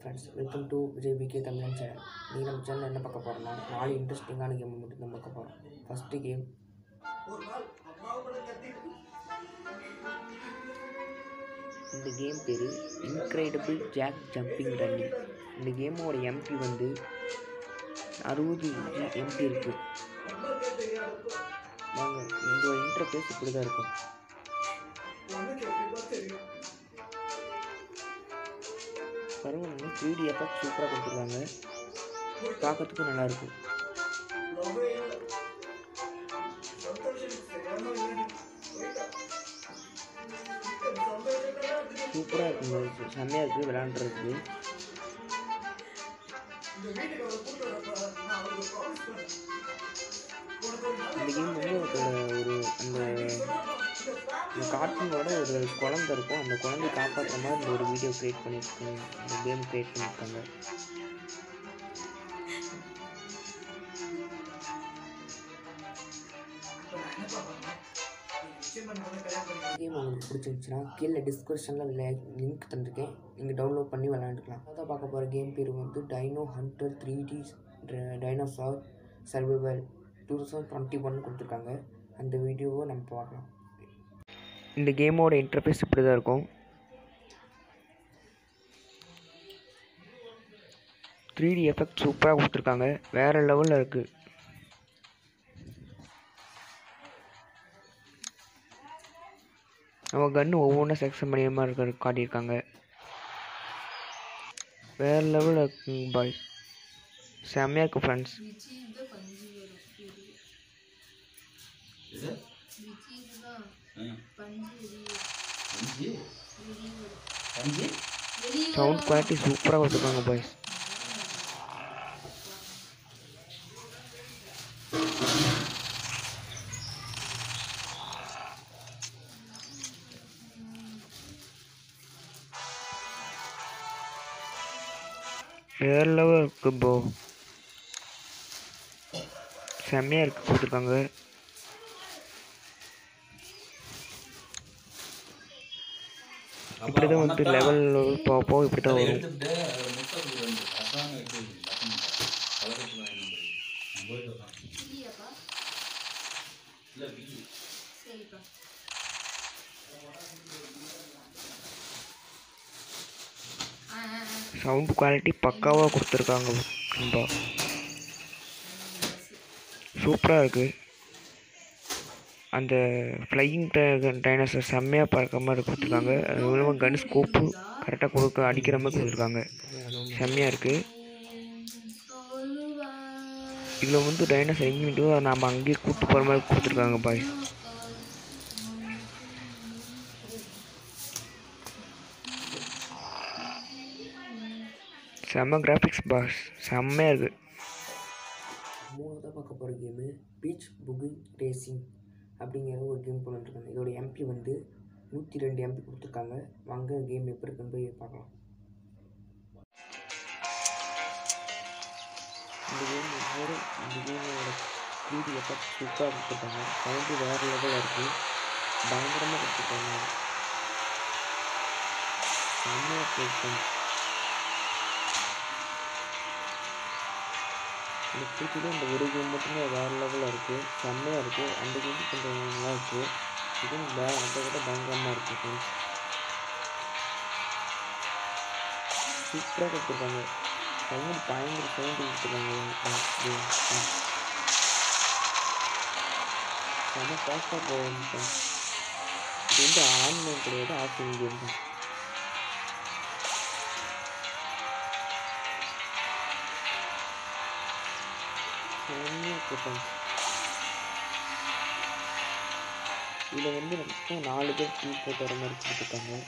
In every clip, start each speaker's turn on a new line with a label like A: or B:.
A: friends welcome to Vijay VK Tamilan channel நீ நம்ம channel என்ன பார்க்க போகிறோம்னா நாலு இன்ட்ரெஸ்டிங்கான கேம் மட்டும் தான் பார்க்க போகிறோம் ஃபஸ்ட்டு கேம் இந்த கேம் பேர் இன்க்ரெடிபிள் ஜாக் ஜம்பிங் ரன்னி இந்த கேமோட எம்பி வந்து அறுபது எம்பி இருக்குது வாங்க இந்த இன்டர்ஃபேஸ் இப்படி தான் இருக்கும் பரவாயில்ல த்ரீ டி எஃபெக்ட் சூப்பராக கொடுத்துருக்காங்க பார்க்கறதுக்கும் நல்லாயிருக்கும் சூப்பராக இருக்குங்க செம்மையாக இருக்குது விளாண்டுறதுக்கு இந்த கேம் வந்து ஒரு ஒரு அந்த இந்த கார்ட்டூனோட ஒரு குழந்தை இருக்கும் அந்த குழந்தைய காப்பாற்றுற மாதிரி இந்த ஒரு வீடியோ க்ரியேட் பண்ணியிருக்காங்க இந்த கேம் க்ரியேட் பண்ணியிருக்காங்க கேம் உங்களுக்கு பிடிச்சிருந்துச்சுன்னா கீழே டிஸ்கிரிப்ஷனில் லிங்க் தந்திருக்கேன் நீங்கள் டவுன்லோட் பண்ணி விளையாண்டுக்கலாம் அதான் பார்க்க போகிற கேம் பேர் வந்து dino hunter three D dinosaur survival two thousand twenty one கொடுத்துருக்காங்க அந்த வீடியோவை நம்ம பார்க்கலாம் இந்த கேமோட இன்டர்ஃபேஸ் இப்படி தான் இருக்கும் த்ரீ டி எஃபெக்ட் சூப்பராக கொடுத்துருக்காங்க வேறு லெவலில் இருக்குது நம்ம கன்று ஒவ்வொன்றும் செக்ஷன் பண்ணி மாதிரி இருக்க காட்டியிருக்காங்க வேறு லெவலில் இருக்குங்க பாய் செம்மையாக இருக்குது ஃப்ரெண்ட்ஸ் சவுண்ட் குவாலிட்டி சூப்பராக கொடுத்துருக்காங்க பாய்ஸ் வேறு லெவல் இருக்கு ப்ரோ செம்மையாக இருக்கு கொடுத்துருக்காங்க இப்படி தான் வந்து லெவல் போக போக இப்படி தான் வரும் சவுண்ட் குவாலிட்டி பக்காவாக கொடுத்துருக்காங்க ரொம்ப சூப்பராக இருக்குது அந்த ஃப்ளையிங் டைனோசர் செம்மையாக பறக்கிற மாதிரி கொடுத்துருக்காங்க அது மூலமாக கன் ஸ்கோப்பு கரெக்டாக கொடுக்க அடிக்கிற மாதிரி கொடுத்துருக்காங்க செம்மையாக இருக்குது இதில் வந்து டைனோசர் எங்கேயும் அதை நாம் அங்கேயே கூப்பிட்டு போகிற மாதிரி கொடுத்துருக்காங்க பாய் செம்ம கிராஃபிக்ஸ் பாஸ் செம்மையாக இருக்குது மூணாவதாக பார்க்க போகிற கேமு பீச் புகிங் ரேசிங் அப்படிங்கிற ஒரு கேம் போட்டுருக்காங்க இதோட எம்பி வந்து நூற்றி ரெண்டு எம்பி கொடுத்துருக்காங்க வாங்க கேம் எப்படி இருக்குன்னு போய் பார்க்கலாம் இந்த கேம் ஒவ்வொரு இந்த கேமோட த்ரீடி எஃபெக்ட் சூப்பராக கொடுத்துருக்காங்க சவுண்டு வேறு லெவலில் இருக்குது பயங்கரமாக கொடுத்துருக்காங்க செம்மையாக கொடுத்தாங்க எனக்கு பிடிச்சது இந்த ஒரு கேம் மட்டுமே வேறு லெவலில் இருக்குது செம்மையாக இருக்குது அந்த கேம் கொஞ்சம் நல்லா இருக்குது இதுவும் வே அதை விட பயங்கரமாக இருக்குது ஃப்ரெண்ட்ஸ் சூப்பராக கொடுத்துருக்காங்க சவுண்ட் பயங்கர சவுண்டு கொடுத்துருக்காங்க செம்ம ஃபாஸ்ட்டாக போகும் ஃப்ரெண்ட்ஸ் இது வந்து ஆன்லைன் கிடையாது ஆஃப்லைன் கேம் தான் செம்மையாக கொடுத்தாங்க இதில் வந்து மொத்தம் நாலு பேர் டீம் போட்டு வர மாதிரி கொடுத்துருக்காங்க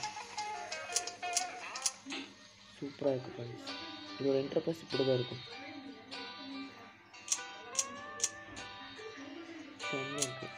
A: சூப்பராக இருக்குது ஃப்ரெண்ட்ஸ் இதோட இன்டர்ஃபேஸ் இப்படி தான் இருக்கும் செம்மையாக இருக்குது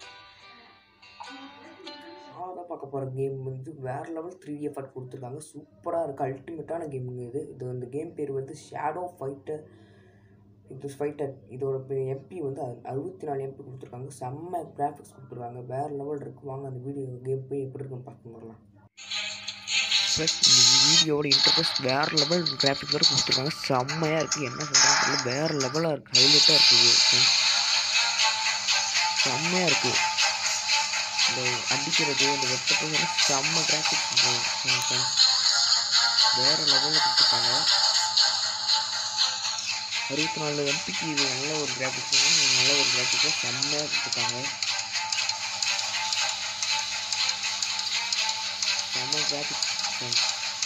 A: நாலாவதாக பார்க்க போகிற கேம் வந்து வேறு லெவல் த்ரீ எஃபர்ட் கொடுத்துருக்காங்க சூப்பராக இருக்குது அல்டிமேட்டான கேமுங்க இது இது இந்த கேம் பேர் வந்து ஷேடோ ஃபைட்டர் இது ஃபைட்டர் இதோட எம்பி வந்து அறுபத்தி நாலு எம்பி கொடுத்துருக்காங்க செம்ம கிராஃபிக்ஸ் கொடுத்துருக்காங்க வேறு லெவல் இருக்குது வாங்க அந்த வீடியோ கேம் போய் எப்படி இருக்குன்னு பார்க்க வரலாம் ப்ளஸ் இந்த வீடியோவோட இன்டர்ஃபேஸ் வேறு லெவல் கிராஃபிக் வேறு கொடுத்துருக்காங்க செம்மையாக இருக்குது என்ன சொல்கிறாங்க தெரியல வேறு லெவலாக இருக்குது ஹைலைட்டாக இருக்குது ஃப்ரெண்ட்ஸ் செம்மையாக இருக்குது இந்த அடிக்கிறது இந்த வெப்பத்தை செம்ம கிராஃபிக்ஸ் ஃப்ரெண்ட்ஸ் வேறு லெவலில் கொடுத்துருக்காங்க அறுபத்தி நாலு எம்பிக்கு இது நல்ல ஒரு கிராஃபிக்ஸ் நல்ல ஒரு கிராஃபிக்ஸாக செம்மையாக கொடுத்துருக்காங்க செம்ம கிராஃபிக்ஸ் ஃப்ரெண்ட்ஸ்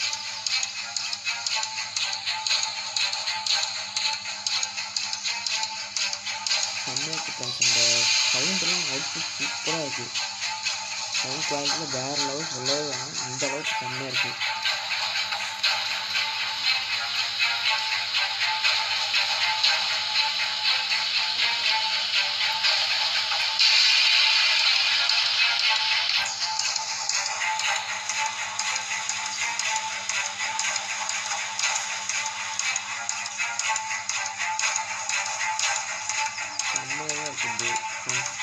A: செம்மையாக கொடுத்தாங்க அந்த சவுண்டெல்லாம் அவுட்புட் சூப்பராக இருக்குது சவுண்ட் குவாலிட்டியில் வேறு லெவல் சொல்லவே வேணாம் இந்த அளவுக்கு செம்மையாக இருக்குது செம்மையாக இருக்குது ஃப்ரெண்ட்ஸ்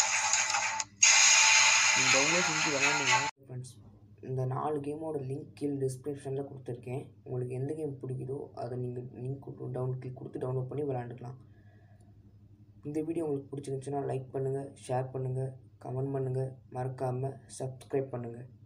A: நீங்கள் டவுன்லோட் செஞ்சு விளாண்டிங்கன்னா ஃப்ரெண்ட்ஸ் இந்த நாலு கேமோட லிங்க் கீழே டிஸ்கிரிப்ஷனில் கொடுத்துருக்கேன் உங்களுக்கு எந்த கேம் பிடிக்குதோ அதை நீங்கள் லிங்க் டவுன் கிளிக் கொடுத்து டவுன்லோட் பண்ணி விளாண்டுக்கலாம் இந்த வீடியோ உங்களுக்கு பிடிச்சிருந்துச்சுன்னா லைக் பண்ணுங்கள் ஷேர் பண்ணுங்கள் கமெண்ட் பண்ணுங்கள் மறக்காமல் சப்ஸ்கிரைப் பண்ணுங்கள்